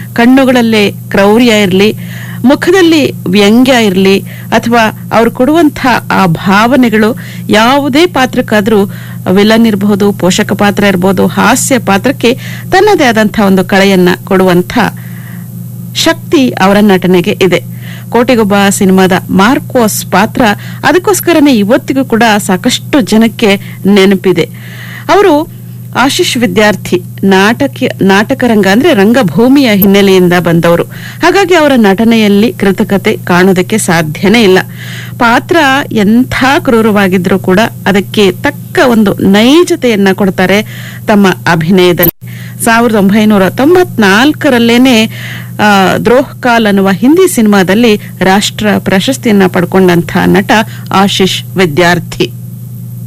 ಕಣ್ಣುಗಳಲ್ಲೇ ಕ್ರೌರ್ಯ ಇರಲಿ ಮುಖದಲ್ಲಿ ವ್ಯಂಗ್ಯ ಇರಲಿ ಅಥವಾ ಅವ್ರು ಕೊಡುವಂಥ ಆ ಭಾವನೆಗಳು ಯಾವುದೇ ಪಾತ್ರಕ್ಕಾದ್ರೂ ವಿಲನ್ ಇರಬಹುದು ಪೋಷಕ ಪಾತ್ರ ಇರಬಹುದು ಹಾಸ್ಯ ಪಾತ್ರಕ್ಕೆ ತನ್ನದೇ ಆದಂತಹ ಒಂದು ಕಳೆಯನ್ನ ಕೊಡುವಂಥ ಶಕ್ತಿ ಅವರ ನಟನೆಗೆ ಇದೆ ಕೋಟಿಗೊಬ್ಬ ಸಿನಿಮಾದ ಮಾರ್ಕೋಸ್ ಪಾತ್ರ ಅದಕ್ಕೋಸ್ಕರನೇ ಇವತ್ತಿಗೂ ಕೂಡ ಸಾಕಷ್ಟು ಜನಕ್ಕೆ ನೆನಪಿದೆ ಅವರು ಆಶಿಷ್ ವಿದ್ಯಾರ್ಥಿ ನಾಟಕ ನಾಟಕರಂಗ ಅಂದ್ರೆ ರಂಗಭೂಮಿಯ ಹಿನ್ನೆಲೆಯಿಂದ ಬಂದವರು ಹಾಗಾಗಿ ಅವರ ನಟನೆಯಲ್ಲಿ ಕೃತಕತೆ ಕಾಣೋದಕ್ಕೆ ಸಾಧ್ಯನೇ ಇಲ್ಲ ಪಾತ್ರ ಎಂಥ ಕ್ರೂರವಾಗಿದ್ರೂ ಕೂಡ ಅದಕ್ಕೆ ತಕ್ಕ ಒಂದು ನೈಜತೆಯನ್ನ ಕೊಡ್ತಾರೆ ತಮ್ಮ ಅಭಿನಯದಲ್ಲಿ ಸಾವಿರದ ಒಂಬೈನೂರ ತೊಂಬತ್ನಾಲ್ಕರಲ್ಲೇನೆ ಆ, ದ್ರೋಹ್ ಕಾಲ್ ಅನ್ನುವ ಹಿಂದಿ ಸಿನಿಮಾದಲ್ಲಿ ರಾಷ್ಟ್ರ ಪ್ರಶಸ್ತಿಯನ್ನ ಪಡ್ಕೊಂಡಂಥ ನಟ ಆಶಿಷ್ ವಿದ್ಯಾರ್ಥಿ